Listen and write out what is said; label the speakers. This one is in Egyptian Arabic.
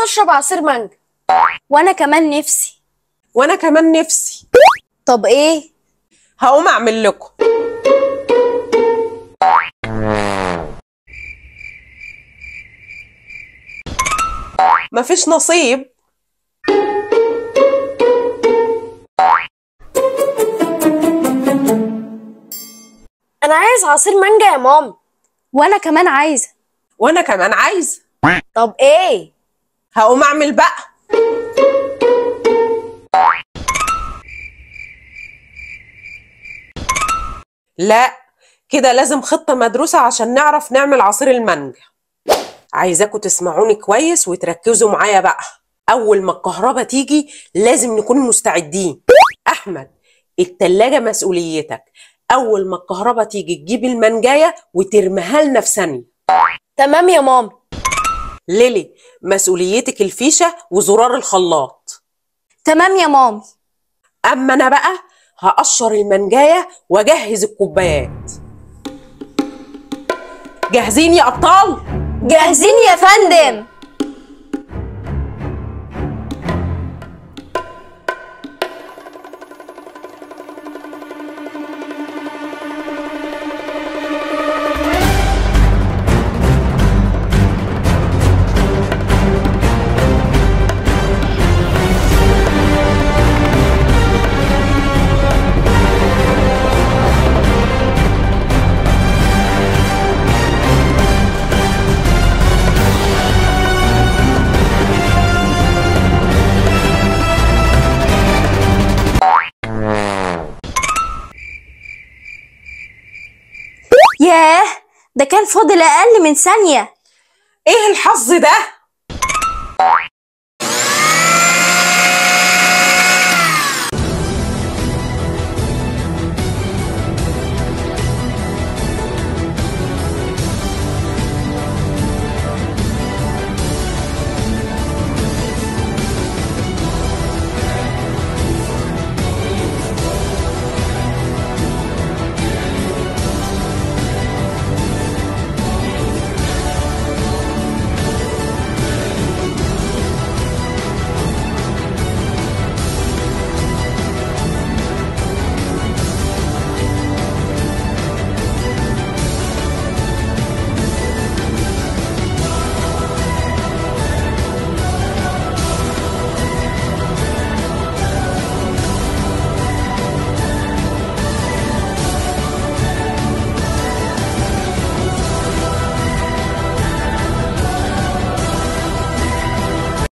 Speaker 1: اشرب عصير مانجا
Speaker 2: وانا كمان نفسي
Speaker 3: وانا كمان نفسي
Speaker 2: طب ايه
Speaker 3: هقوم اعمل لكم مفيش نصيب
Speaker 1: انا عايز عصير مانجا يا ماما
Speaker 2: وانا كمان عايزه
Speaker 3: وانا كمان عايزه
Speaker 1: طب ايه
Speaker 3: هقوم اعمل بقى لا كده لازم خطة مدروسة عشان نعرف نعمل عصير المانجا عايزاكم تسمعوني كويس وتركزوا معايا بقى أول ما الكهرباء تيجي لازم نكون مستعدين أحمد التلاجة مسؤوليتك أول ما الكهرباء تيجي تجيب المانجاية وترميها لنا في ثانية
Speaker 1: تمام يا ماما
Speaker 3: ليلي مسؤوليتك الفيشة وزرار الخلاط
Speaker 2: تمام يا مامي
Speaker 3: أما أنا بقى هقشر المانجاية وأجهز الكوبايات جاهزين يا أبطال؟
Speaker 2: جاهزين يا فندم ياه ده كان فاضل اقل من ثانيه
Speaker 3: إيه الحظ ده؟